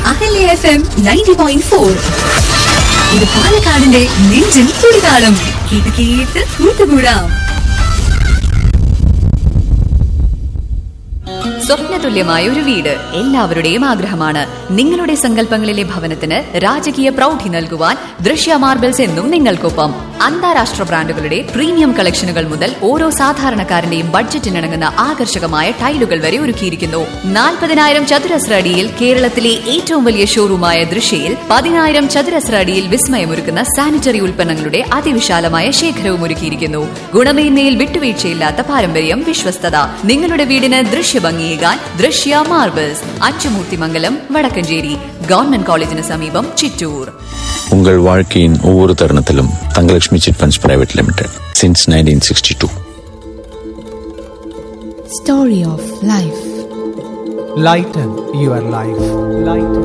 Ahalya F M ninety point four ഇത് പാലക്കാടിന്റെ നെഞ്ചിൻ തുടിതാളം കേട്ട് കേട്ട് കൂട്ടുകൂടാം സ്വപ്നതുല്യമായ ഒരു വീട് എല്ലാവരുടെയും ആഗ്രഹമാണ് നിങ്ങളുടെ സങ്കല്പങ്ങളിലെ ഭവനത്തിന് രാജകീയ പ്രൗഢി നൽകുവാൻ ദൃശ്യ മാർബിൾസ് എന്നും നിങ്ങൾക്കൊപ്പം അന്താരാഷ്ട്ര ബ്രാൻഡുകളുടെ പ്രീമിയം കളക്ഷനുകൾ മുതൽ ഓരോ സാധാരണക്കാരന്റെയും ബഡ്ജറ്റിനിണങ്ങുന്ന ആകർഷകമായ ടൈലുകൾ വരെ ഒരുക്കിയിരിക്കുന്നു നാൽപ്പതിനായിരം ചതുരശ്ര അടിയിൽ കേരളത്തിലെ ഏറ്റവും വലിയ ഷോറൂമായ ദൃശ്യയിൽ പതിനായിരം ചതുരശ്ര അടിയിൽ വിസ്മയമൊരുക്കുന്ന സാനിറ്ററി ഉൽപ്പന്നങ്ങളുടെ അതിവിശാലമായ ശേഖരവും ഒരുക്കിയിരിക്കുന്നു ഗുണമേന്മയിൽ വിട്ടുവീഴ്ചയില്ലാത്ത പാരമ്പര്യം വിശ്വസ്തത നിങ്ങളുടെ വീടിന് ദൃശ്യഭംഗിയേകാൻ ദൃശ്യ മാർബിൾസ് അച്ചുമൂർത്തിമംഗലം വടക്കഞ്ചേരി ഗവൺമെന്റ് കോളേജിന് സമീപം ചിറ്റൂർ உங்கள் வாழ்க்கையின் ஒவ்வொரு தருணத்திலும் Thangalakshmi chit funds private limited since nineteen sixty two Story of Life. Lighten your life. Lighten.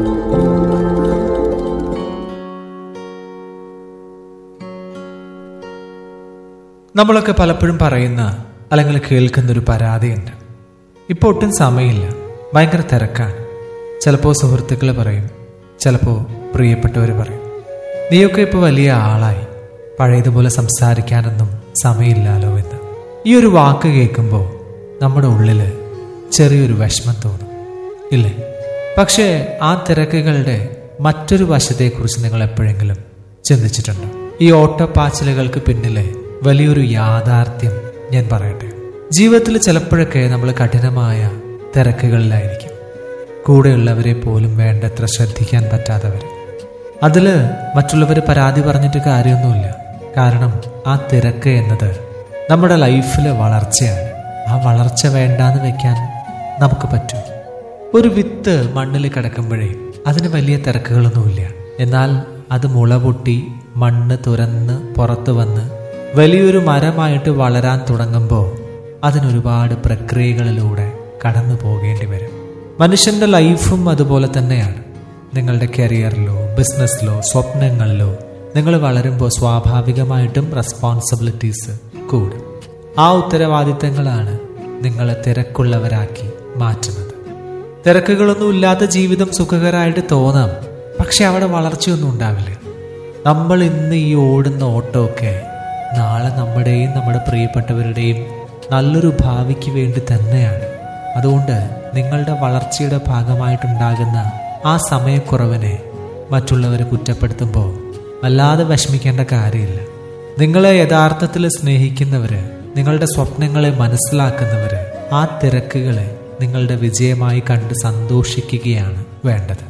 നമ്മളൊക്കെ പലപ്പോഴും പറയുന്ന അല്ലെങ്കിൽ കേൾക്കുന്ന ഒരു പരാതിയുണ്ട് ഇപ്പോൾ ഒട്ടും സമയമില്ല ഭയങ്കര തിരക്കാണ് ചിലപ്പോൾ സുഹൃത്തുക്കൾ പറയും ചിലപ്പോൾ പ്രിയപ്പെട്ടവർ പറയും നീയൊക്കെ ഇപ്പോൾ വലിയ ആളായി പഴയതുപോലെ സംസാരിക്കാനൊന്നും സമയമില്ലല്ലോ എന്ന് ഈ ഒരു വാക്ക് കേൾക്കുമ്പോൾ നമ്മുടെ ഉള്ളിൽ ചെറിയൊരു വിഷമം തോന്നും ഇല്ലേ പക്ഷേ ആ തിരക്കുകളുടെ മറ്റൊരു വശത്തെക്കുറിച്ച് നിങ്ങൾ എപ്പോഴെങ്കിലും ചിന്തിച്ചിട്ടുണ്ടോ ഈ ഓട്ടപ്പാച്ചിലുകൾക്ക് പിന്നിലെ വലിയൊരു യാഥാർത്ഥ്യം ഞാൻ പറയട്ടെ ജീവിതത്തിൽ ചിലപ്പോഴൊക്കെ നമ്മൾ കഠിനമായ തിരക്കുകളിലായിരിക്കും കൂടെയുള്ളവരെ പോലും വേണ്ടത്ര ശ്രദ്ധിക്കാൻ പറ്റാത്തവർ അതിൽ മറ്റുള്ളവർ പരാതി പറഞ്ഞിട്ട് കാര്യമൊന്നുമില്ല കാരണം ആ തിരക്ക് എന്നത് നമ്മുടെ ലൈഫിലെ വളർച്ചയാണ് ആ വളർച്ച വേണ്ടാന്ന് വെക്കാൻ നമുക്ക് പറ്റും ഒരു വിത്ത് മണ്ണിൽ കിടക്കുമ്പോഴേ അതിന് വലിയ തിരക്കുകളൊന്നുമില്ല എന്നാൽ അത് മുള പൊട്ടി മണ്ണ് തുരന്ന് പുറത്തു വന്ന് വലിയൊരു മരമായിട്ട് വളരാൻ തുടങ്ങുമ്പോൾ അതിനൊരുപാട് പ്രക്രിയകളിലൂടെ കടന്നു പോകേണ്ടി വരും മനുഷ്യന്റെ ലൈഫും അതുപോലെ തന്നെയാണ് നിങ്ങളുടെ കരിയറിലോ ബിസിനസ്സിലോ സ്വപ്നങ്ങളിലോ നിങ്ങൾ വളരുമ്പോൾ സ്വാഭാവികമായിട്ടും റെസ്പോൺസിബിലിറ്റീസ് കൂടും ആ ഉത്തരവാദിത്തങ്ങളാണ് നിങ്ങളെ തിരക്കുള്ളവരാക്കി മാറ്റുന്നത് തിരക്കുകളൊന്നും ഇല്ലാത്ത ജീവിതം സുഖകരമായിട്ട് തോന്നാം പക്ഷെ അവിടെ വളർച്ചയൊന്നും ഉണ്ടാവില്ല നമ്മൾ ഇന്ന് ഈ ഓടുന്ന ഓട്ടമൊക്കെ നാളെ നമ്മുടെയും നമ്മുടെ പ്രിയപ്പെട്ടവരുടെയും നല്ലൊരു ഭാവിക്ക് വേണ്ടി തന്നെയാണ് അതുകൊണ്ട് നിങ്ങളുടെ വളർച്ചയുടെ ഭാഗമായിട്ടുണ്ടാകുന്ന ആ സമയക്കുറവിനെ മറ്റുള്ളവർ കുറ്റപ്പെടുത്തുമ്പോൾ വല്ലാതെ വിഷമിക്കേണ്ട കാര്യമില്ല നിങ്ങളെ യഥാർത്ഥത്തിൽ സ്നേഹിക്കുന്നവര് നിങ്ങളുടെ സ്വപ്നങ്ങളെ മനസ്സിലാക്കുന്നവര് ആ തിരക്കുകളെ നിങ്ങളുടെ വിജയമായി കണ്ട് സന്തോഷിക്കുകയാണ് വേണ്ടത്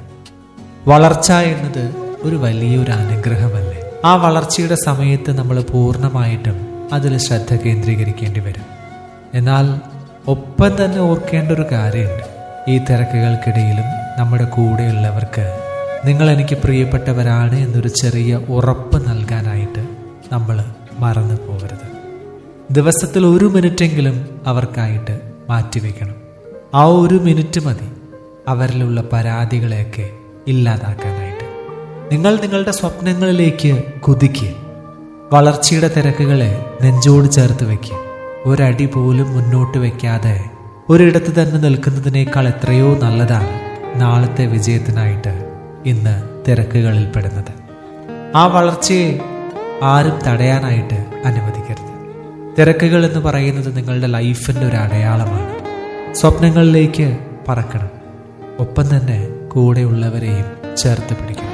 വളർച്ച എന്നത് ഒരു വലിയൊരു അനുഗ്രഹമല്ലേ ആ വളർച്ചയുടെ സമയത്ത് നമ്മൾ പൂർണ്ണമായിട്ടും അതിൽ ശ്രദ്ധ കേന്ദ്രീകരിക്കേണ്ടി വരും എന്നാൽ ഒപ്പം തന്നെ ഓർക്കേണ്ട ഒരു കാര്യമുണ്ട് ഈ തിരക്കുകൾക്കിടയിലും നമ്മുടെ കൂടെയുള്ളവർക്ക് നിങ്ങൾ എനിക്ക് പ്രിയപ്പെട്ടവരാണ് എന്നൊരു ചെറിയ ഉറപ്പ് നൽകാനായിട്ട് നമ്മൾ മറന്നു പോകരുത് ദിവസത്തിൽ ഒരു മിനിറ്റെങ്കിലും അവർക്കായിട്ട് മാറ്റിവെക്കണം ആ ഒരു മിനിറ്റ് മതി അവരിലുള്ള പരാതികളെയൊക്കെ ഇല്ലാതാക്കാനായിട്ട് നിങ്ങൾ നിങ്ങളുടെ സ്വപ്നങ്ങളിലേക്ക് കുതിക്കുക വളർച്ചയുടെ തിരക്കുകളെ നെഞ്ചോട് ചേർത്ത് വെക്കുക ഒരടി പോലും മുന്നോട്ട് വെക്കാതെ ഒരിടത്ത് തന്നെ നിൽക്കുന്നതിനേക്കാൾ എത്രയോ നല്ലതാണ് നാളത്തെ വിജയത്തിനായിട്ട് ഇന്ന് തിരക്കുകളിൽ പെടുന്നത് ആ വളർച്ചയെ ആരും തടയാനായിട്ട് അനുവദിക്കരുത് തിരക്കുകൾ എന്ന് പറയുന്നത് നിങ്ങളുടെ ലൈഫിൻ്റെ ഒരു അടയാളമാണ് സ്വപ്നങ്ങളിലേക്ക് പറക്കണം ഒപ്പം തന്നെ കൂടെയുള്ളവരെയും ചേർത്ത് പിടിക്കണം